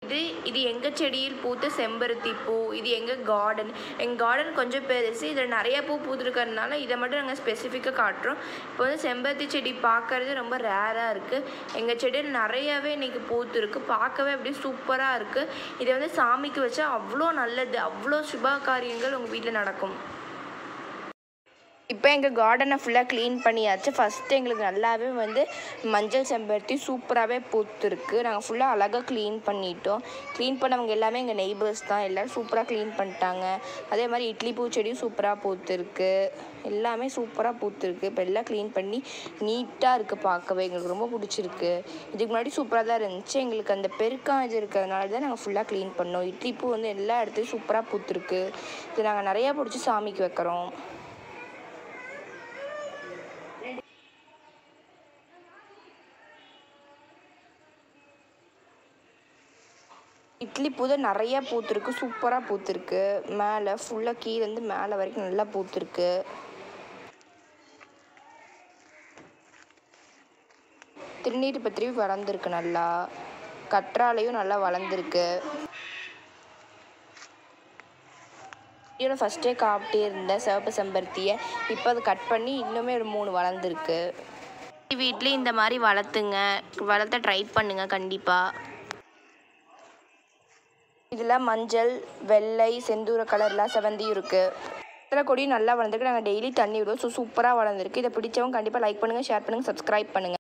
இது இது எங்கள் செடியில் பூத்த செம்பருத்தி பூ இது எங்கள் கார்டன் எங்கள் கார்டன் கொஞ்சம் பெருசு இதில் நிறைய பூ பூத்துருக்கறதுனால இதை மட்டும் நாங்கள் ஸ்பெசிஃபிக்காக காட்டுறோம் இப்போ வந்து செம்பருத்தி செடி பார்க்கறது ரொம்ப ரேராக இருக்குது எங்கள் செடியில் நிறையவே இன்றைக்கி பூத்துருக்கு பார்க்கவே அப்படியே சூப்பராக இருக்குது இதை வந்து சாமிக்கு வச்சா அவ்வளோ நல்லது அவ்வளோ சுப காரியங்கள் உங்கள் வீட்டில் நடக்கும் இப்போ எங்கள் கார்டனை ஃபுல்லாக க்ளீன் பண்ணியாச்சு ஃபஸ்ட்டு எங்களுக்கு நல்லாவே வந்து மஞ்சள் செம்பருத்தி சூப்பராகவே பூத்துருக்கு நாங்கள் ஃபுல்லாக அழகாக க்ளீன் பண்ணிட்டோம் க்ளீன் பண்ணவங்க எல்லாமே எங்கள் நெய்பர்ஸ் தான் எல்லோரும் சூப்பராக க்ளீன் பண்ணிட்டாங்க அதே மாதிரி இட்லி பூச்செடியும் சூப்பராக பூத்துருக்கு எல்லாமே சூப்பராக பூத்துருக்கு இப்போ எல்லாம் க்ளீன் பண்ணி நீட்டாக இருக்குது பார்க்கவே எங்களுக்கு ரொம்ப பிடிச்சிருக்கு இதுக்கு முன்னாடி சூப்பராக தான் இருந்துச்சு எங்களுக்கு அந்த பெருக்கம் இது இருக்கிறதுனால தான் நாங்கள் ஃபுல்லாக க்ளீன் பண்ணோம் இட்லி பூ வந்து எல்லா இடத்துலையும் சூப்பராக பூத்துருக்கு இது நாங்கள் நிறையா பிடிச்சி சாமிக்கு வைக்கிறோம் இட்லி பூ தான் நிறைய பூத்துருக்கு சூப்பராக பூத்துருக்கு மேலே ஃபுல்லாக கீழேருந்து மேலே வரைக்கும் நல்லா பூத்துருக்கு திருநீர் பத்திரி வளர்ந்துருக்கு நல்லா கற்றாழையும் நல்லா வளர்ந்துருக்கு இவனை ஃபஸ்ட்டே காப்பிட்டே இருந்தேன் சிவப்பு செம்பருத்தியை இப்போ அதை கட் பண்ணி இன்னுமே ஒரு மூணு வளர்ந்துருக்கு வீட்லேயும் இந்த மாதிரி வளர்த்துங்க வளர்த்த ட்ரை பண்ணுங்க கண்டிப்பாக இதில் மஞ்சள் வெள்ளை செந்தூர கலர்லாம் செவந்தியும் இருக்குது இத்தனை கொடியும் நல்லா வளர்ந்துருக்கு நாங்கள் டெய்லி தண்ணி விடுவோம் ஸோ சூப்பராக வளர்ந்துருக்கு இதை பிடிச்சவங்க கண்டிப்பாக லைக் பண்ணுங்கள் ஷேர் பண்ணுங்கள் சப்ஸ்கிரைப் பண்ணுங்கள்